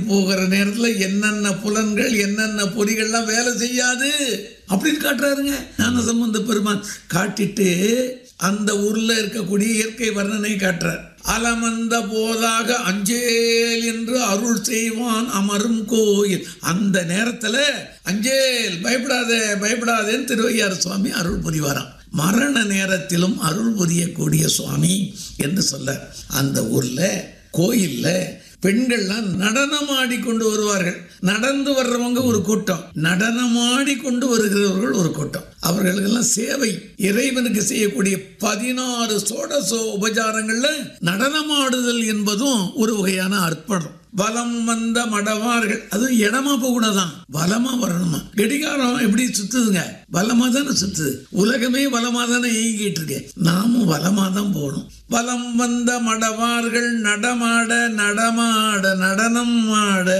போகிற நேரத்துல என்னென்ன புலன்கள் என்னென்ன பொறிகள்லாம் வேலை செய்யாது அப்படின்னு காட்டுறாருங்க ஞான சம்பந்த பெருமான் காட்டிட்டு அந்த ஊர்ல இருக்கக்கூடிய இயற்கை வர்ணனை காட்டுறார் அலமந்த போதாக அஞ்சேல் என்று அருள் செய்வான் அமரும் கோயில் அந்த நேரத்துல அஞ்சேல் பயப்படாத பயப்படாதேன்னு திருவையார் சுவாமி அருள் புரிவாராம் மரண நேரத்திலும் அருள் புரியக்கூடிய சுவாமி என்று சொல்ல அந்த ஊர்ல கோயில்ல பெண்கள்லாம் நடனமாடி கொண்டு வருவார்கள் நடந்து வர்றவங்க ஒரு கூட்டம் நடனமாடி கொண்டு வருகிறவர்கள் ஒரு கூட்டம் அவர்களுக்கெல்லாம் சேவை இறைவனுக்கு செய்யக்கூடிய பதினாறு சோடசோ உபச்சாரங்கள்ல நடனமாடுதல் என்பதும் ஒரு வகையான அர்ப்பணம் வலம் வந்த மடவார்கள் அதுவும் இடமா போகக்கூடாதான் வலமா வரணுமா கடிகாரம் எப்படி சுத்துதுங்க வலமா தானே சுத்துது உலகமே வலமா தானே இயங்கிட்டு இருக்கு நாமும் வலமா தான் போகணும் வலம் வந்த மடவார்கள் நடமாட நடமாட நடனம் ஆட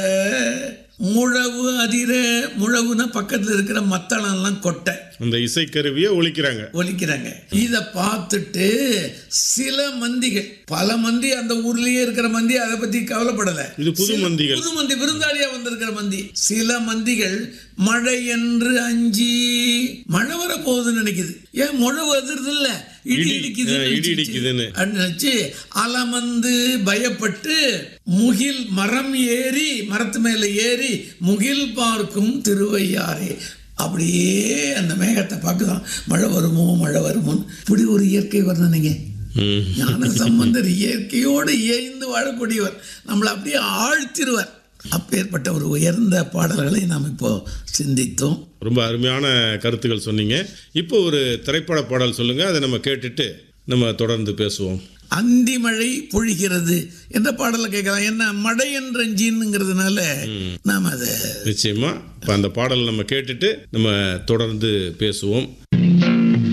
முழவு அதிர முழவுனா பக்கத்துல இருக்கிற மத்தளம்லாம் கொட்டை அந்த இசைக்கருவியை ஒழிக்கிறாங்க ஒலிக்கிறாங்க இத பார்த்துட்டு சில மந்திகள் பல மந்தி அந்த ஊர்லயே இருக்கிற மந்தி அதை பத்தி கவலைப்படல இது புது சில மந்திகள். புது மந்தி விருந்தாளியா வந்திருக்கிற மந்தி சில மந்திகள் மழை என்று அஞ்சி மழை வர போகுதுன்னு நினைக்குது ஏன் மழை வருது இல்ல இடி இடி, இடிக்குது ஆ, இடி இடிக்குதுன்னு. நினைச்சு அலமந்து பயப்பட்டு முகில் மரம் ஏறி மரத்து மேல ஏறி முகில் பார்க்கும் திருவையாரே அப்படியே அந்த மேகத்தை பார்க்குதான் மழை வருமோ மழை வருமோன்னு இப்படி ஒரு இயற்கை வர்ணனைங்க ம். ஞான சம்பந்தர் இயற்கையோடு இயைந்து வாழக்கூடியவர் நம்மளை அப்படியே ஆழ்த்திருவார் அப்பேற்பட்ட ஒரு உயர்ந்த பாடல்களை நாம் இப்போ சிந்தித்தோம் ரொம்ப அருமையான கருத்துக்கள் சொன்னீங்க இப்போ ஒரு திரைப்பட பாடல் சொல்லுங்க அதை நம்ம கேட்டுட்டு நம்ம தொடர்ந்து பேசுவோம் அந்தி மழை பொழிகிறது என்ற பாடலை கேட்கலாம் என்ன மழை என்ற ஜீனுங்கிறதுனால நாம் அதை நிச்சயமா இப்போ அந்த பாடல் நம்ம கேட்டுட்டு நம்ம தொடர்ந்து பேசுவோம்